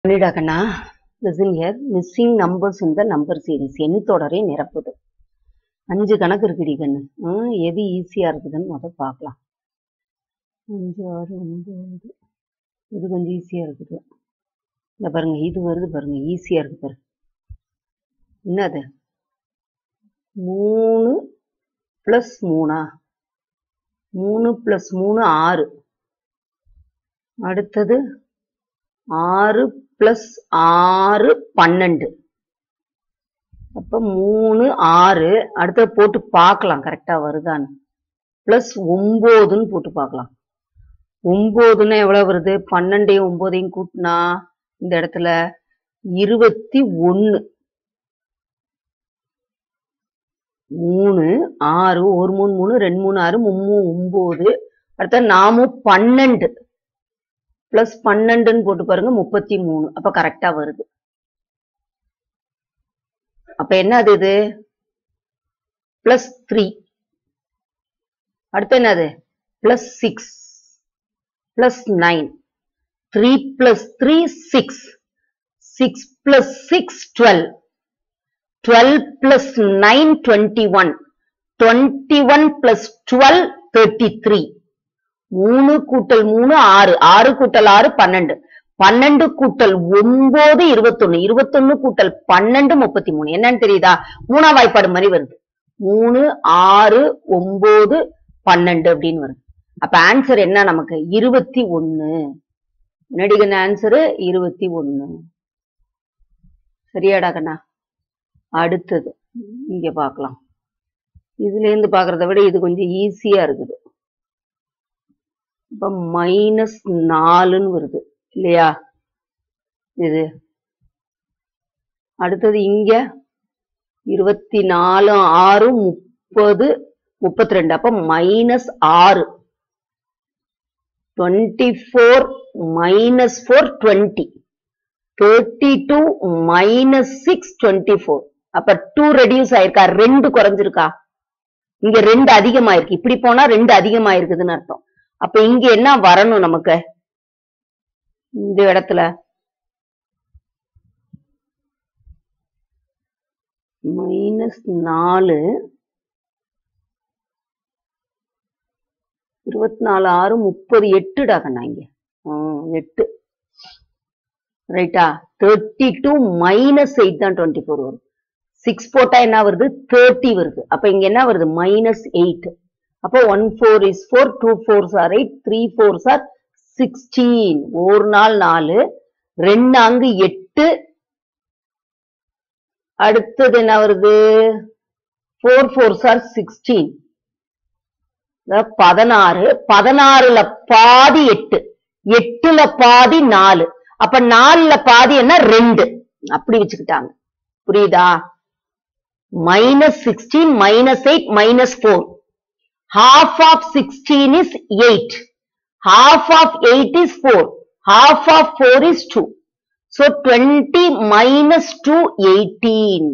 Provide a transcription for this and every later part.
பண்ணிடா கண்ணா listen here missing numbers இந்த number series எண் தொடரை நிரப்புது அஞ்சு கணக்கு இருக்குடி கண்ணு ம், எது ஈஸியா இருக்குதுன்னு முத பார்க்கலாம் அஞ்சு ஆறு ஒன்பது இது கொஞ்சம் ஈஸியா இருக்குது இந்த பாருங்க இது வருது பாருங்க ஈஸியா இருக்கு பாருங்க என்னது மூணு பிளஸ் மூணா மூணு பிளஸ் மூணு ஆறு அடுத்தது ஆறு பிளஸ் ஆறு பன்னெண்டு அப்ப மூணு ஆறு அடுத்தது போட்டு பார்க்கலாம் கரெக்டா வருதான்னு பிளஸ் ஒன்பதுன்னு போட்டு பார்க்கலாம் ஒன்பதுன்னா எவ்வளவு வருது பன்னெண்டையும் ஒன்பதையும் கூட்டினா இந்த இடத்துல இருபத்தி ஒன்னு மூணு ஆறு ஒரு மூணு மூணு ரெண்டு மூணு ஆறு மும்மூ ஒன்பது அடுத்த நாமும் பன்னெண்டு பிளஸ் பன்னெண்டுன்னு போட்டு பாருங்க முப்பத்தி மூணு அப்ப கரெக்டா வருது அப்ப என்னது இது பிளஸ் த்ரீ அடுத்து என்னது plus six plus nine three plus three six six plus six twelve twelve plus nine twenty one twenty one plus twelve thirty three மூணு கூட்டல் மூணு ஆறு ஆறு கூட்டல் ஆறு பன்னெண்டு பன்னெண்டு கூட்டல் ஒன்பது இருபத்தொன்னு இருபத்தொன்னு கூட்டல் பன்னெண்டு முப்பத்தி மூணு என்னன்னு தெரியுதா மூணாம் வாய்ப்பாடு மாதிரி வருது மூணு ஆறு ஒன்பது பன்னெண்டு அப்படின்னு வருது அப்ப ஆன்சர் என்ன நமக்கு இருபத்தி ஒன்னு நடிகன் ஆன்சரு இருபத்தி ஒன்னு சரியாடா கண்ணா அடுத்தது இங்க பார்க்கலாம் இதுல இருந்து பாக்குறத விட இது கொஞ்சம் ஈஸியா இருக்குது இப்ப மைனஸ் நாலுன்னு வருது இல்லையா இது அடுத்தது இங்க இருபத்தி நாலு ஆறு முப்பது முப்பத்தி ரெண்டு அப்ப மைனஸ் ஆறு twenty four minus four twenty thirty two minus six twenty four அப்ப டூ ரெடியூஸ் ஆயிருக்கா ரெண்டு குறைஞ்சிருக்கா இங்க ரெண்டு அதிகமாயிருக்கு இப்படி போனா ரெண்டு அதிகமாயிருக்குதுன்னு அர்த்தம் அப்ப இங்க என்ன வரணும் நமக்கு இந்த இடத்துல மைனஸ் நாலு இருபத்தி நாலு ஆறு முப்பது எட்டுடா கண்ணா இங்க ம், எட்டு ரைட்டா தேர்ட்டி டூ மைனஸ் எயிட் தான் டுவெண்ட்டி ஃபோர் வரும் சிக்ஸ் போட்டா என்ன வருது தேர்ட்டி வருது அப்ப இங்க என்ன வருது மைனஸ் எயிட் அப்போ one four is four two fours are eight three fours are sixteen ஒரு நாள் நாலு ரெண்டு அங்கு எட்டு அடுத்தது என்ன வருது ஃபோர் ஃபோர்ஸ் ஆர் சிக்ஸ்டீன் பதினாறு பதினாறுல பாதி எட்டு எட்டுல பாதி நாலு அப்ப நாலுல பாதி என்ன ரெண்டு அப்படி வச்சுக்கிட்டாங்க புரியுதா minus sixteen minus eight minus four half of 16 is 8. Half of 8 is 4. Half of 4 is 2. So 20 minus 2, 18.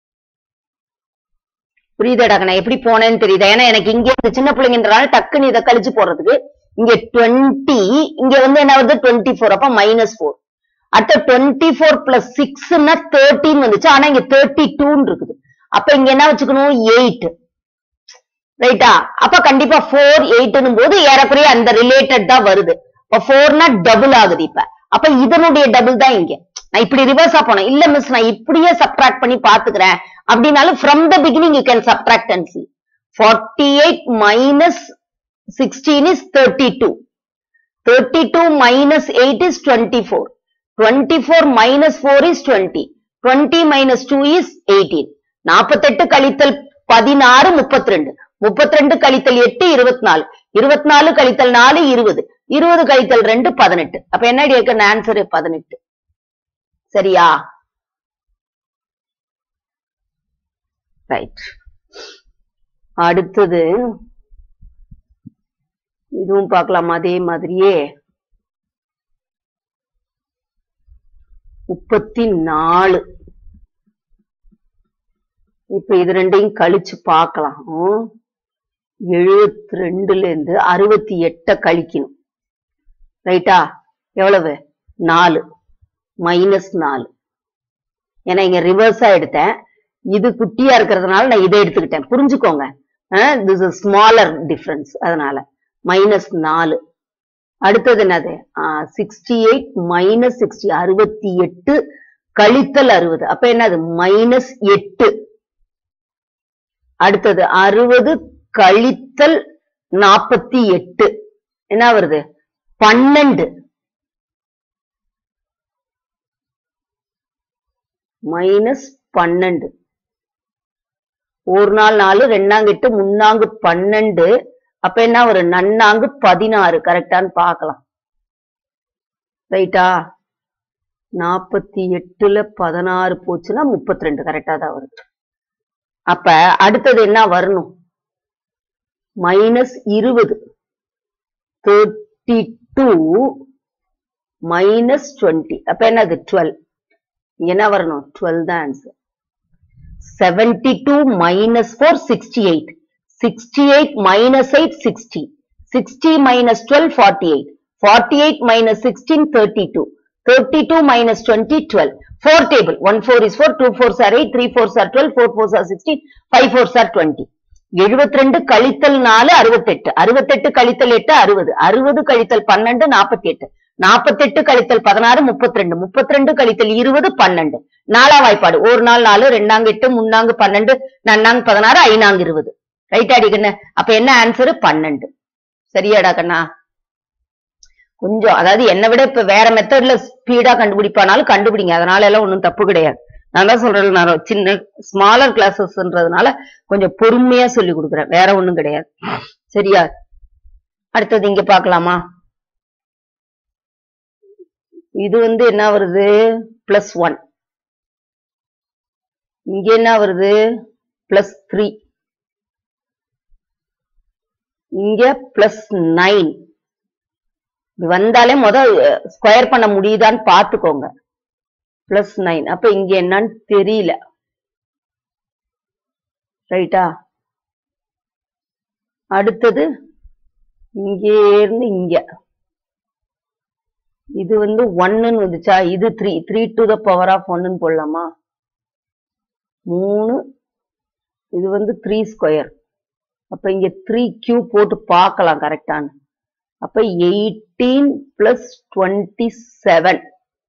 புரியுதாடா நான் எப்படி போனேன்னு தெரியுதா ஏன்னா எனக்கு இங்க இந்த சின்ன பிள்ளைங்கன்றனால டக்குன்னு இதை கழிச்சு போடுறதுக்கு இங்க 20 இங்க வந்து என்ன வருது 24 அப்ப மைனஸ் ஃபோர் அடுத்த 24 ஃபோர் பிளஸ் சிக்ஸ்னா தேர்ட்டின் வந்துச்சு ஆனா இங்க தேர்ட்டி டூன்னு இருக்குது அப்ப இங்க என்ன வச்சுக்கணும் எயிட் ரைட்டா அப்ப கண்டிப்பா ஃபோர் எயிட்னும் போது ஏறக்குறைய அந்த ரிலேட்டட் தான் வருது இப்ப ஃபோர்னா டபுள் ஆகுது இப்ப அப்ப இதனுடைய டபுள் தான் இங்க நான் இப்படி ரிவர்ஸா போனேன் இல்ல மிஸ் நான் இப்படியே சப்ட்ராக்ட் பண்ணி பாத்துக்கிறேன் அப்படின்னாலும் from the beginning you can subtract and see forty eight minus sixteen is thirty two thirty two minus eight is twenty four twenty four minus four is twenty twenty minus two is eighteen நாற்பத்தெட்டு கழித்தல் பதினாறு முப்பத்தி ரெண்டு முப்பத்தி ரெண்டு கழித்தல் எட்டு இருபத்தி நாலு இருபத்தி நாலு கழித்தல் நாலு இருபது இருபது கழித்தல் ரெண்டு பதினெட்டு அப்ப என்ன இருக்கு ஆன்சர் பதினெட்டு சரியா ரைட் அடுத்தது இதுவும் பார்க்கலாம் அதே மாதிரியே முப்பத்தி நாலு இப்ப இது ரெண்டையும் கழிச்சு பார்க்கலாம் எழுபத்தி ரெண்டுல இருந்து அறுபத்தி எட்ட கழிக்கணும் ரைட்டா எவ்வளவு நாலு மைனஸ் நாலு ஏன்னா இங்க ரிவர்ஸா எடுத்தேன் இது குட்டியா இருக்கிறதுனால நான் இதை எடுத்துக்கிட்டேன் புரிஞ்சுக்கோங்க திஸ் இஸ் ஸ்மாலர் டிஃபரன்ஸ் அதனால மைனஸ் நாலு அடுத்தது என்னது சிக்ஸ்டி எயிட் மைனஸ் சிக்ஸ்டி அறுபத்தி எட்டு கழித்தல் அறுபது அப்ப என்னது மைனஸ் எட்டு அடுத்தது அறுபது கழித்தல் நாற்பத்தி எட்டு என்ன வருது பன்னெண்டு மைனஸ் பன்னெண்டு ஒரு நாள் நாலு ரெண்டாங்க எட்டு முன்னாங்கு பன்னெண்டு அப்ப என்ன ஒரு நன்னாங்கு பதினாறு கரெக்டான்னு பார்க்கலாம் ரைட்டா நாற்பத்தி எட்டுல பதினாறு போச்சுன்னா முப்பத்தி ரெண்டு கரெக்டா தான் வருது அப்ப அடுத்தது என்ன வரணும் மைனஸ் இருபது தேர்ட்டி டூ மைனஸ் டுவெண்ட்டி அப்ப என்னது டுவெல் என்ன வரணும் டுவெல் தான் answer seventy two minus four sixty eight sixty eight minus eight sixty sixty minus twelve forty eight forty eight minus sixteen thirty two thirty two minus twenty twelve four table one four is four two fours are eight three fours are twelve four fours are sixteen five fours are twenty எழுபத்தி ரெண்டு கழித்தல் நாலு அறுபத்தெட்டு அறுபத்தெட்டு கழித்தல் எட்டு அறுபது அறுபது கழித்தல் பன்னெண்டு நாற்பத்தி எட்டு நாற்பத்தெட்டு கழித்தல் பதினாறு முப்பத்தி ரெண்டு முப்பத்தி ரெண்டு கழித்தல் இருபது பன்னெண்டு நாலா வாய்ப்பாடு ஒரு நாள் நாலு ரெண்டாங்க எட்டு முன்னாங்கு பன்னெண்டு நன்னாங்க பதினாறு ஐநாங்க இருபது ரைட் அடி கண்ணு அப்ப என்ன ஆன்சர் பன்னெண்டு சரியாடா கண்ணா கொஞ்சம் அதாவது என்னை விட இப்ப வேற மெத்தட்ல ஸ்பீடா கண்டுபிடிப்பானாலும் கண்டுபிடிங்க அதனால எல்லாம் ஒண்ணும் தப்பு கிடையாது நான் தான் சொல்றேன் நான் சின்ன ஸ்மாலர் கிளாஸஸ்ன்றதுனால கொஞ்சம் பொறுமையா சொல்லி கொடுக்குறேன் வேற ஒண்ணும் கிடையாது சரியா அடுத்தது இங்க பார்க்கலாமா இது வந்து என்ன வருது பிளஸ் ஒன் இங்க என்ன வருது பிளஸ் த்ரீ இங்க பிளஸ் நைன் வந்தாலே முத ஸ்கொயர் பண்ண முடியுதான்னு பாத்துக்கோங்க பிளஸ் நைன் அப்ப இங்க என்னன்னு தெரியல ரைட்டா அடுத்தது இங்கே இருந்து இங்க இது வந்து ஒன்னுன்னு வந்துச்சா இது three three to the power of ஒன்னு போடலாமா மூணு இது வந்து த்ரீ ஸ்கொயர் அப்ப இங்க த்ரீ கியூ போட்டு பார்க்கலாம் கரெக்டான்னு அப்ப எயிட்டீன் பிளஸ் டுவெண்ட்டி செவன்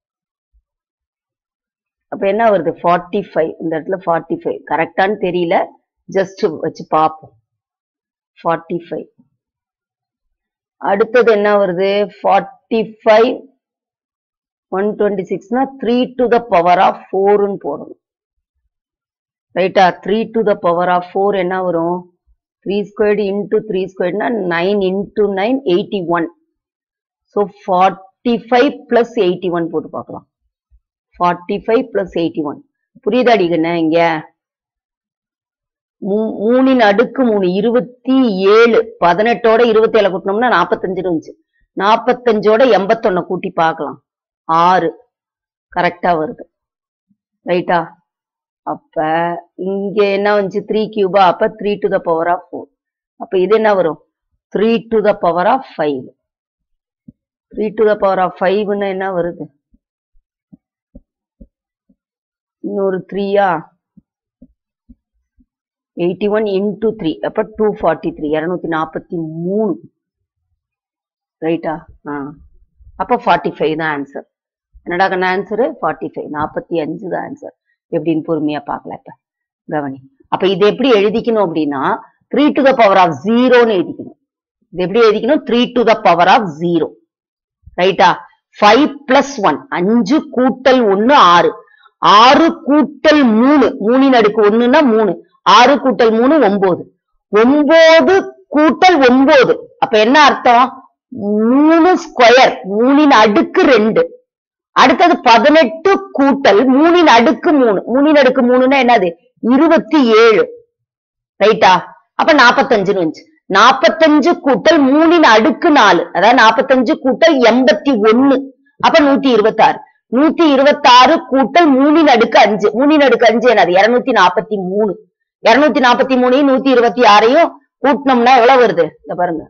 அப்ப என்ன வருது ஃபார்ட்டி ஃபைவ் இந்த இடத்துல ஃபார்ட்டி ஃபைவ் கரெக்டான்னு தெரியல ஜஸ்ட் வச்சு பார்ப்போம் ஃபார்ட்டி ஃபைவ் அடுத்தது என்ன வருது ஃபார்ட்டி ஃபைவ் ஒன் டுவெண்ட்டி சிக்ஸ்னா three to the power of ஃபோர்னு போடணும் ரைட்டா three to the power of four என்ன வரும் த்ரீ ஸ்கொயர்டு இன்டூ த்ரீ ஸ்கொயர்டுனா nine into nine eighty one so forty five plus eighty one போட்டு பார்க்கலாம் forty five plus eighty one புரியுதா அடிக்கண்ணே இங்க மூணின் அடுக்கு மூணு இருபத்தி ஏழு பதினெட்டோட இருபத்தி ஏழு கூட்டினோம்னா நாற்பத்தஞ்சு இருந்துச்சு நாற்பத்தஞ்சோட எண்பத்தொன்னு கூட்டி பார்க்கலாம் ஆறு கரெக்டா வருது ரைட்டா அப்ப இங்க என்ன வந்துச்சு த்ரீ கியூபா அப்ப three to the power of four அப்ப இது என்ன வரும் three to the power of five three to the power of ஃபைவ்னு என்ன வருது இன்னொரு த்ரீயா எயிட்டி ஒன் இன்டூ த்ரீ அப்ப டூ ஃபார்ட்டி த்ரீ இரநூத்தி நாற்பத்தி மூணு ரைட்டா ஆ அப்ப ஃபார்ட்டி ஃபைவ் தான் ஆன்சர் என்னடா கண்ண ஆன்சரு ஃபார்ட்டி ஃபைவ் நாற்பத்தி அஞ்சு தான் ஆன்சர் எப்படின்னு பொறுமையா பார்க்கலாம் இப்ப கவனி அப்ப இது எப்படி எழுதிக்கணும் அப்படின்னா three to the power of ஜீரோன்னு எழுதிக்கணும் இது எப்படி எழுதிக்கணும் three to the power of zero ரைட்டா ஃபைவ் பிளஸ் ஒன் அஞ்சு கூட்டல் ஒன்னு ஆறு ஆறு கூட்டல் மூணு மூணின் அடுக்கு ஒண்ணுன்னா மூணு ஆறு கூட்டல் மூணு ஒன்பது ஒன்பது கூட்டல் ஒன்பது அப்ப என்ன அர்த்தம் மூணு ஸ்கொயர் மூணின் அடுக்கு ரெண்டு அடுத்தது பதினெட்டு கூட்டல் மூணின் அடுக்கு மூணு மூணின் அடுக்கு மூணுன்னா என்னது இருபத்தி ஏழு ரைட்டா அப்ப நாப்பத்தஞ்சுன்னு வந்துச்சு நாப்பத்தஞ்சு கூட்டல் மூணின் அடுக்கு நாலு அதாவது நாப்பத்தஞ்சு கூட்டல் எண்பத்தி ஒண்ணு அப்ப நூத்தி இருபத்தாறு நூத்தி இருபத்தாறு கூட்டல் மூணின் அடுக்கு அஞ்சு மூணின் அடுக்கு அஞ்சு என்னது இருநூத்தி நாப்பத்தி மூணு இருநூத்தி நாப்பத்தி மூணையும் நூத்தி இருபத்தி ஆறையும் கூட்டினோம்னா எவ்வளவு வருது இந்த பாருங்க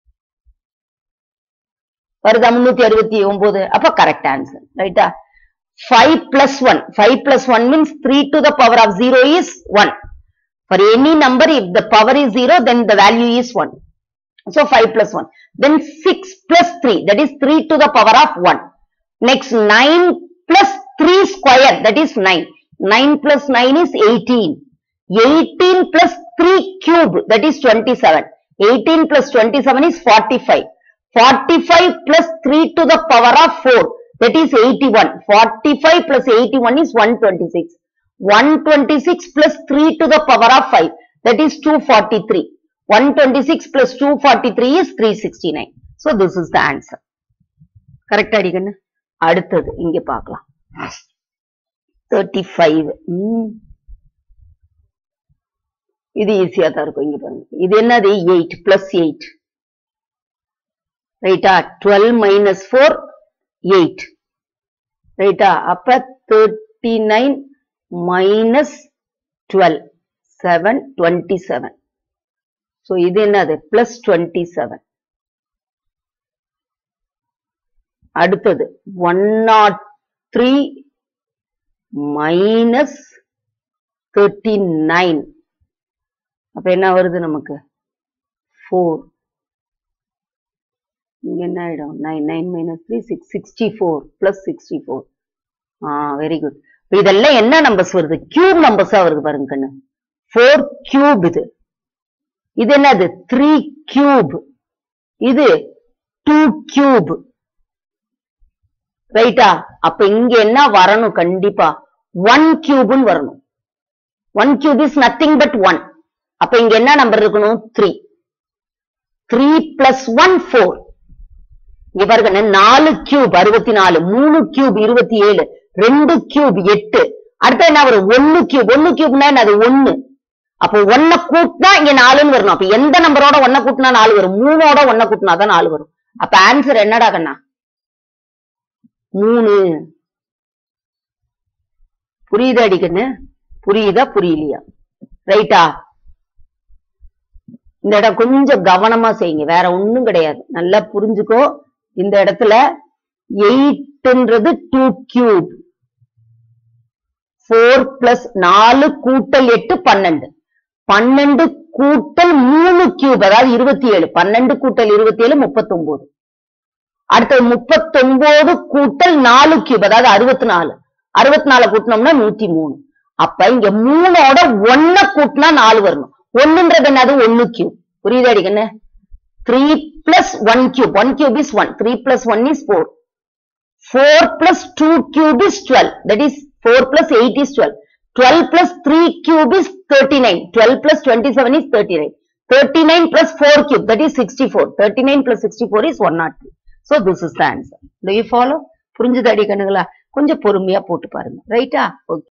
வருதா முன்னூத்தி அறுபத்தி ஒன்பது அப்ப கரெக்ட் ஆன்சர் ரைட்டா 5 plus 1. 5 plus 1 means 3 to the power of 0 is 1. For any number, if the power is 0, then the value is 1. So 5 plus 1. Then 6 plus 3, that is 3 to the power of 1. Next 9 plus 3 square, that is 9. 9 plus 9 is 18. 18 plus 3 cube, that is 27. 18 plus 27 is 45. 45 plus 3 to the power of 4, that is 81. 45 plus 81 is 126. 126 plus 3 to the power of 5, that is 243. 126 plus 243 is 369. So this is the answer. கரெக்டா அடிக்கண்ணு அடுத்தது இங்க பார்க்கலாம் thirty five இது ஈஸியா தான் இருக்கும் இங்க பாருங்க இது என்னது எயிட் பிளஸ் எயிட் ரைட்டா டுவெல் மைனஸ் ஃபோர் எயிட் ரைட்டா அப்ப thirty nine minus twelve seven twenty seven so இது என்னது பிளஸ் டுவெண்ட்டி செவன் அடுத்தது one nought three minus thirty nine அப்ப என்ன வருது நமக்கு ஃபோர் இங்க என்ன ஆயிடும் nine nine minus three six sixty four plus sixty four ah very good இதெல்லாம் என்ன நம்பர்ஸ் வருது கியூப் நம்பர்ஸா வருது பாருங்க கண்ணு ஃபோர் கியூப் இது இது என்னது த்ரீ கியூப் இது டூ கியூப் ரைட்டா அப்ப இங்க என்ன வரணும் கண்டிப்பா ஒன் கியூப்னு வரணும் one cube is nothing but one அப்ப இங்க என்ன நம்பர் இருக்கணும் three three plus one four இங்க பாருங்க நாலு கியூப் அறுபத்தி நாலு மூணு கியூப் இருபத்தி ஏழு ரெண்டு கியூப் எட்டு அடுத்து என்ன வரும் ஒன்னு கியூப் ஒன்னு கியூப்னா அது ஒன்னு அப்போ ஒன்ன கூட்டினா இங்க நாலுன்னு வரணும் அப்ப எந்த நம்பரோட ஒன்ன கூட்டினா நாலு வரும் மூணோட ஒன்ன கூட்டினா தான் நாலு வரும் அப்ப ஆன்சர் என்னடா கண்ணா மூணு புரியுதா அடிக்கண்ணு புரியுதா புரியலையா ரைட்டா இந்த இடம் கொஞ்சம் கவனமா செய்யுங்க வேற ஒண்ணும் கிடையாது நல்லா புரிஞ்சுக்கோ இந்த இடத்துல எயிட்ன்றது டூ கியூப் ஃபோர் பிளஸ் நாலு கூட்டல் எட்டு பன்னெண்டு பன்னெண்டு கூட்டல் மூணு கியூப் அதாவது இருபத்தி ஏழு பன்னெண்டு கூட்டல் இருபத்தி ஏழு முப்பத்தி ஒன்பது அடுத்தது முப்பத்தொன்பது கூட்டல் நாலு கியூப் அதாவது அறுபத்தி நாலு அறுபத்தி நாலு கூட்டினோம்னா நூத்தி மூணு அப்ப இங்க மூணோட ஒன்ன கூட்டினா நாலு வரணும் ஒண்ணுன்றது என்னது ஒன்னு கியூப் புரியுதா அடிக்கண்ணு three plus one cube one cube is one three plus one is four four plus two cube is twelve that is four plus eight is twelve twelve plus three cube is thirty nine twelve plus twenty seven is thirty nine thirty nine plus four cube that is sixty four thirty nine plus sixty four is one nought three so this is the answer to you follow புரிஞ்சுது அடி கண்ணுங்களா கொஞ்சம் பொறுமையா போட்டு பாருங்க ரைட்டா okay